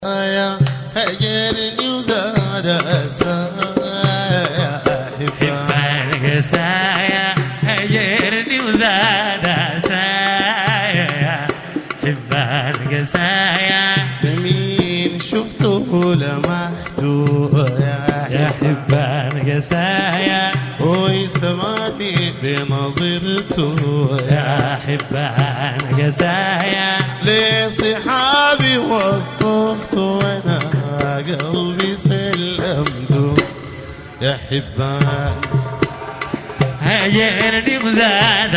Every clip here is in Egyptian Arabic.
يا هجرني وزاد أسايا حبك سايا هجرني وزاد سايا حبك سايا مين شفته لمحته يا يا حبك سايا هوي سمعتي بنظرته يا يا حبك سايا لصحابي وصفته وانا قلبي سلمته يا حبان هجرني وزاد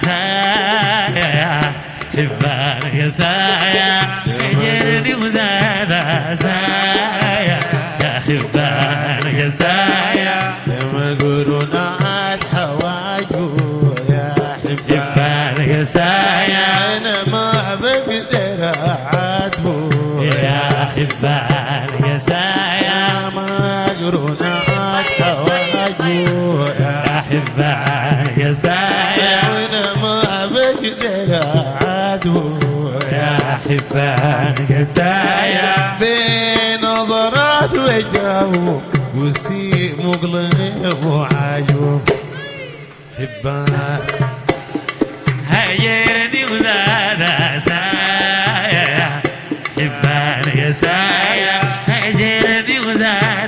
سايا حبك سايا هجرني وزاد سايا يا حبك سايا لما قولوا عاد حواجه يا حبان حبك سايا انا ما بقدر اعاتبه يا حبك سايا ما قولوا عاد حواجه يا يا حبك سايا انا ما بقدر اعاتبه يا حبك سايا بنظرات وجهه وسيم مقلب وعجب حبان هيرني وزاد سايا حبك سايا هيرني وزاد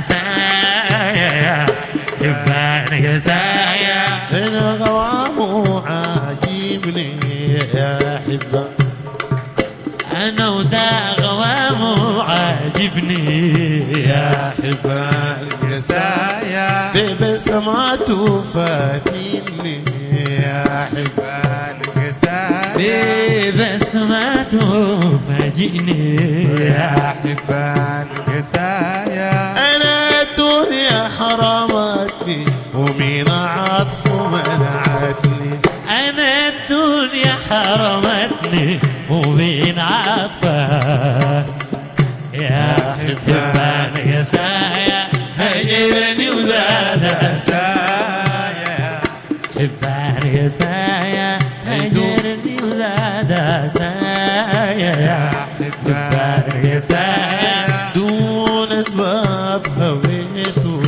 سايا حبك سايا انا غوامه عاجبني يا حبان انا ودا غوام عاجبني يا يا حبان يا سايا ببسماته فاتني يا حبان يا سايا ببسماته فاجئني يا حبان يا سايا انا الدنيا حرمتني ومن عطفه منعتني انا الدنيا حرمتني وبين عطفه يا حبان يا سايا هجرني وزاد سايا حبان يا سايا هجرني وزاد سايا يا حبان يا سايا دون اسباب هويته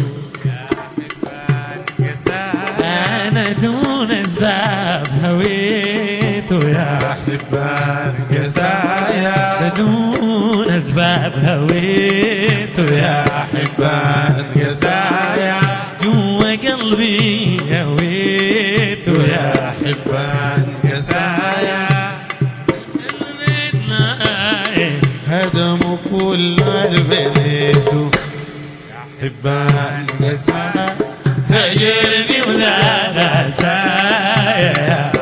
انا دون اسباب هويته يا حبان يا سايا دون اسباب هويته يا حبان يا سايا جوا قلبي هويته يا حبان يا سايا هدموا كل البنيتو حبان يا سايا هجرني وزاد سايا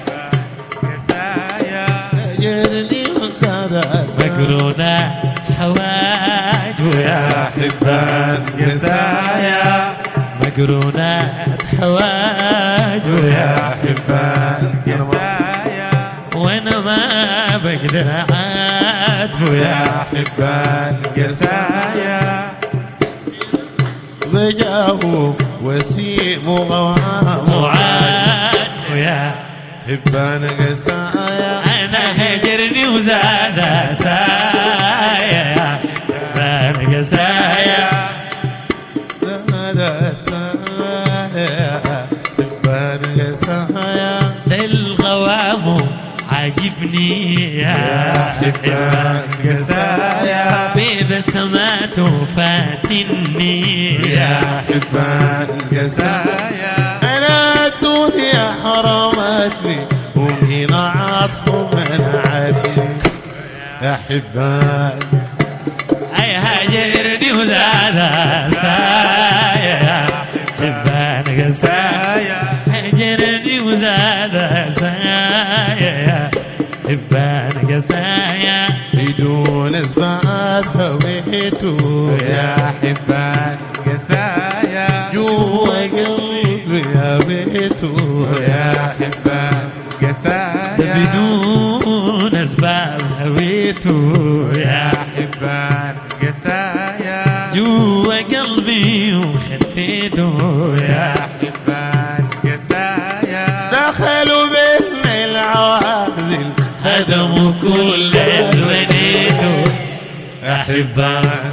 هجرني وزاد مقرونة حواج ويا حبان يا سايا مقرونة حواج ويا حبان يا سايا وانا ما بقدر اعاتبه يا يا حبان يا سايا وجاهه وسيم وغوام معاد ويا حبان يا سايا انا هجرني وزاد سايا بانك سايا هذا سايا حبان يا سايا للغوام عاجبني يا يا حبان يا سايا ببسماته فاتني يا يا حبان يا سايا انا الدنيا حرمتني ومن عطفه منعتني يا حبان اي هاجرني وزاد سايا بانك سايا هاجرني وزاد سايا بانك سايا بدون اسباب هويته يا حبان يا سايا جوا قلبي يا بيته يا حبان يا سايا بدون اسباب هويته يا حبان يا سايا جوا قلبي وخديته يا حبان يا سايا دخلوا بين العوازل هدموا كل الونيته حبان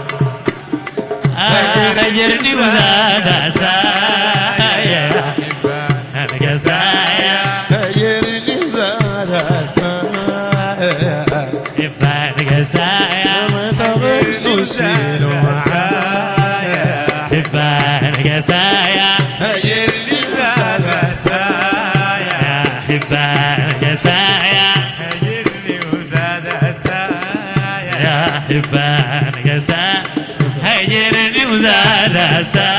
هجرني وزاد عسايا انا قسايا هيرني زاد سايا حبان قسايا ما تغنوا شيلوا معايا حبان قسايا هيرني زاد سايا حبان قسايا هيرني وزاد سايا يا حبان قسايا هجرني وزاد عسايا